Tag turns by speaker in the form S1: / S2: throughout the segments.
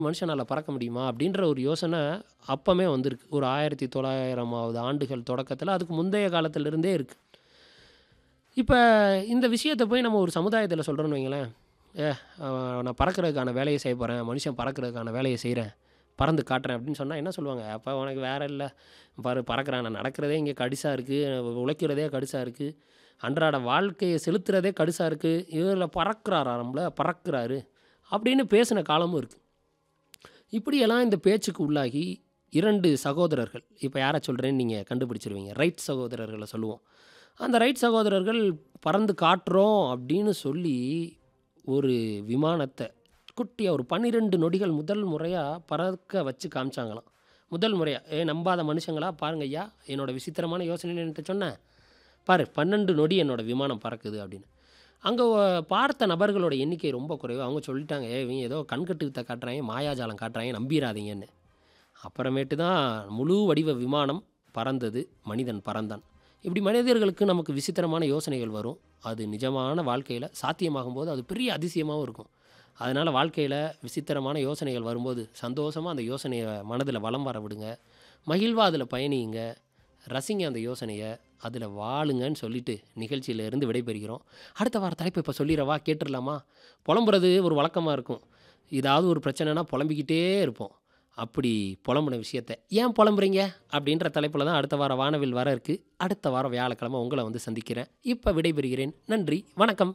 S1: மனுஷனால பறக்க முடியுமா? அப்படின்ற ஒரு யோசனை அப்பமே வந்திருக்கு. ஒரு 1900ஆவது ஆண்டுகள் தொடக்கத்தில, அதுக்கு முந்தைய காலத்திலிருந்தே இருக்கு. இப்ப இந்த விஷயத்த போய் நம்ம ஒரு சமுதாயத்தில சொல்றோம்னு வைங்களேன், "ஏ அ நான் பறக்கிறதுக்கான வேலைய செய்ய போறேன். மனுஷன் பறக்கிறதுக்கான வேலைய செய்றேன். பறந்து காட்டுறேன்." அப்படின்னு சொன்னா என்ன சொல்லுவாங்க? "அப்ப உனக்கு வேற இல்ல. பாரு பறக்கிறான். நான் நடக்கிறதே இங்க கடுசா இருக்கு. உழைக்கிறதே கடுசா இருக்கு. அன்றாட வாழ்க்கைய செலுத்துறதே கடுசா இருக்கு. இவர்ல பறக்கிறாராம்ல, பறக்கிறாரு." அப்படின்னு பேசின காலமும் இருக்கு. இப்படியெல்லாம் இந்த பேச்சுக்கு உள்ளாகி 2 சகோதரர்கள், இப்ப யார சொல்றேன்னு நீங்க கண்டுபிடிச்சுருவீங்க. ரைட் சகோதரர்கள சொல்லுவோம். அந்த ரைட் சகோதரர்கள் பறந்து காட்டுறோம் அப்படின்னு சொல்லி, ஒரு விமானத்த குட்டியா ஒரு 12 நொடிகள் முதல் முறையா பறக்க வச்சு காமிச்சாங்களாம். முதல் முறையா. "ஏய் நம்பாத மனுஷங்களா பாருங்க ஐயா, என்னோட விசித்திரமான யோசனைன்னு என்ட்ட சொன்னேன். பாரு 12 நொடி என்னோட விமானம் பறக்குது." அப்படின்னு. அங்க ஒ பார்த்த நபர்களோட எண்ணிக்கை ரொம்ப குறைவு. அவங்க சொல்லிட்டாங்க, "ஏய் இவங்க ஏதோ கண்கட்டு வித்த காட்டுறாய்ங்க, மாயாஜாலம் காட்டுறாய்ங்க. நம்பிராதீங்கன்னு." அப்புறமேட்டு தான் முழு வடிவ விமானம் பறந்தது. மனிதன் பறந்தான். இப்படி மனிதர்களுக்கு நமக்கு விசித்திரமான யோசனைகள் வரும். அது நிஜமான வாழ்க்கையில சாத்தியமாகும்போது அது பெரிய அதிசயமாவும் இருக்கும். அதனால வாழ்க்கையில விசித்திரமான யோசனைகள் வரும்போது, சந்தோஷமா அந்த யோசனைய மனதில வலம் வர விடுங்க. மகிழ்வா அதில பயணியுங்க. ரசிங்க அந்த யோசனைய. அதில வாழுங்கன்னு சொல்லிட்டு நிகழ்ச்சியில இருந்து விடைபெறுகிறோம். அடுத்த வார தலைப்ப இப்ப சொல்லிறவா? கேட்டுறலாமா? புலம்புறது ஒரு வழக்கமா இருக்கும். ஏதாவது ஒரு பிரச்சனைனா புலம்பிக்கிட்டே இருப்போம். அப்படி புலம்புன விஷயத்த, "ஏன் புலம்புறீங்க?" அப்படின்ற தலைப்புல தான் அடுத்த வார வானவில் வர இருக்கு. அடுத்த வாரம் வியாழக்கிழமை உங்கள வந்து சந்திக்கிறேன். இப்ப விடைபெறுகிறேன். நன்றி, வணக்கம்.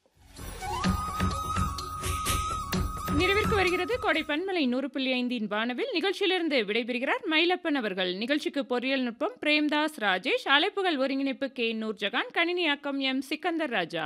S2: நிறைவிற்கு வருகிறது கோடை பன்மலை 100.5 வானவில். நிகழ்ச்சியிலிருந்து விடைபெறுகிறார் மயிலப்பன் அவர்கள். நிகழ்ச்சிக்கு பொறியியல் நுட்பம் பிரேம்தாஸ் ராஜேஷ். அழைப்புகள் ஒருங்கிணைப்பு கே. நூர்ஜகான். கணினியாக்கம் எம். சிக்கந்தர் ராஜா.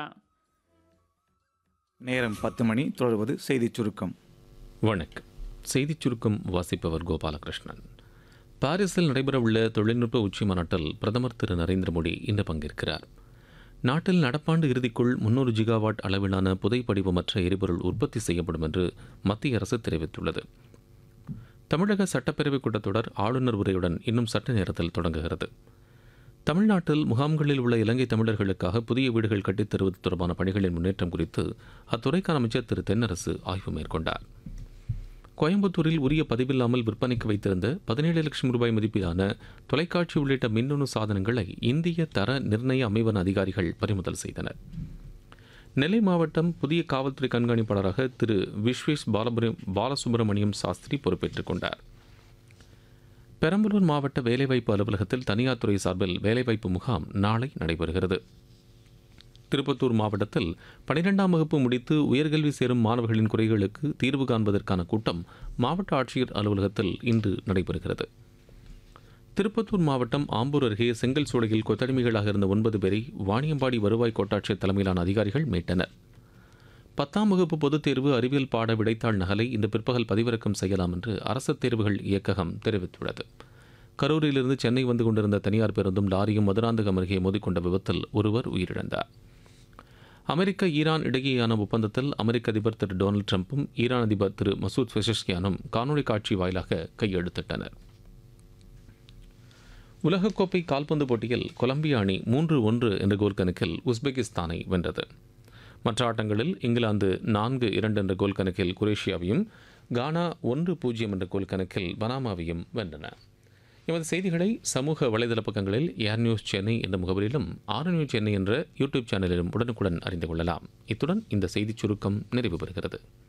S3: நேரம் 10 மணி தொடர்வது செய்திச் சுருக்கம்.
S4: வணக்கம். செய்திச் சுருக்கம் வாசிப்பவர் கோபாலகிருஷ்ணன். பாரிஸில் நடைபெறவுள்ள தொழில்நுட்ப உச்சி மாநாட்டில் பிரதமர் திரு நரேந்திர மோடி இன்று பங்கேற்கிறார். நாட்டில் நடப்பாண்டு இறுதிக்குள் 300 ஜிகாவாட் அளவிலான புதை படிவமற்ற எரிபொருள் உற்பத்தி செய்யப்படும் என்று மத்திய அரசு தெரிவித்துள்ளது. தமிழக சட்டப்பேரவைக் கூட்டத்தொடர் ஆளுநர் உரையுடன் இன்னும் சற்று நேரத்தில் தொடங்குகிறது. தமிழ்நாட்டில் முகாம்களில் உள்ள இலங்கை தமிழர்களுக்காக புதிய வீடுகள் கட்டித் தருவது தொடர்பான பணிகளின் முன்னேற்றம் குறித்து அத்துறைக்கான அமைச்சர் திரு தென்னரசு ஆய்வு மேற்கொண்டார். கோயம்புத்தூரில் உரிய பதிவில்லாமல் விற்பனைக்கு வைத்திருந்த 17 லட்சம் ரூபாய் மதிப்பிலான தொலைக்காட்சி உள்ளிட்ட மின்னணு சாதனங்களை இந்திய தர நிர்ணய அமைவன அதிகாரிகள் பறிமுதல் செய்தனர். நெல்லை மாவட்டம் புதிய காவல்துறை கண்காணிப்பாளராக திரு விஸ்வேஷ் பாலசுப்ரமணியம் சாஸ்திரி பொறுப்பேற்றுக் கொண்டார். பெரம்பலூர் மாவட்ட வேலைவாய்ப்பு அலுவலகத்தில் தனியார் துறை சார்பில் வேலைவாய்ப்பு முகாம் நாளை நடைபெறுகிறது. திருப்பத்தூர் மாவட்டத்தில் பனிரெண்டாம் வகுப்பு முடித்து உயர்கல்வி சேரும் மாணவர்களின் குறைகளுக்கு தீர்வு காண்பதற்கான கூட்டம் மாவட்ட ஆட்சியர் அலுவலகத்தில் இன்று நடைபெறுகிறது. திருப்பத்தூர் மாவட்டம் ஆம்பூர் அருகே செங்கல் சூளையில் கொத்தடிமைகளாக இருந்த ஒன்பது பேரை வாணியம்பாடி வருவாய் கோட்டாட்சியர் தலைமையிலான அதிகாரிகள் மீட்டனர். பத்தாம் வகுப்பு பொதுத் தேர்வு அறிவியல் பாட விடைத்தாள் நகலை இன்று பிற்பகல் பதிவிறக்கம் செய்யலாம் என்று அரசு தேர்வுகள் இயக்ககம் தெரிவித்துள்ளது. கரூரிலிருந்து சென்னை வந்து கொண்டிருந்த தனியார் பேருந்தும் லாரியும் மதுராந்தகம் அருகே மோதிக்கொண்ட விபத்தில் ஒருவர் உயிரிழந்தார். அமெரிக்க ஈரான் இடையேயான ஒப்பந்தத்தில் அமெரிக்க அதிபர் திரு டொனால்டு டிரம்பும் ஈரான் அதிபர் திரு மசூத் பெசஷ்கியானும் காணொலி காட்சி வாயிலாக கையெழுத்திட்டனர். உலகக்கோப்பை கால்பந்து போட்டியில் கொலம்பியா அணி மூன்று ஒன்று என்ற கோல் கணக்கில் உஸ்பெகிஸ்தானை வென்றது. மற்ற ஆட்டங்களில் இங்கிலாந்து நான்கு இரண்டு என்ற கோல் கணக்கில் குரேஷியாவையும் கானா ஒன்று பூஜ்ஜியம் என்ற கோல் கணக்கில் பனாமாவையும் வென்றன. எமது செய்திகளை சமூக வலைதள பக்கங்களில் ஏர் நியூஸ் சென்னை என்ற முகவரியிலும் ஆர் நியூஸ் சென்னை என்ற யூடியூப் சேனலிலும் உடனுக்குடன் அறிந்து கொள்ளலாம். இத்துடன் இந்த செய்திச் சுருக்கம் நிறைவு பெறுகிறது.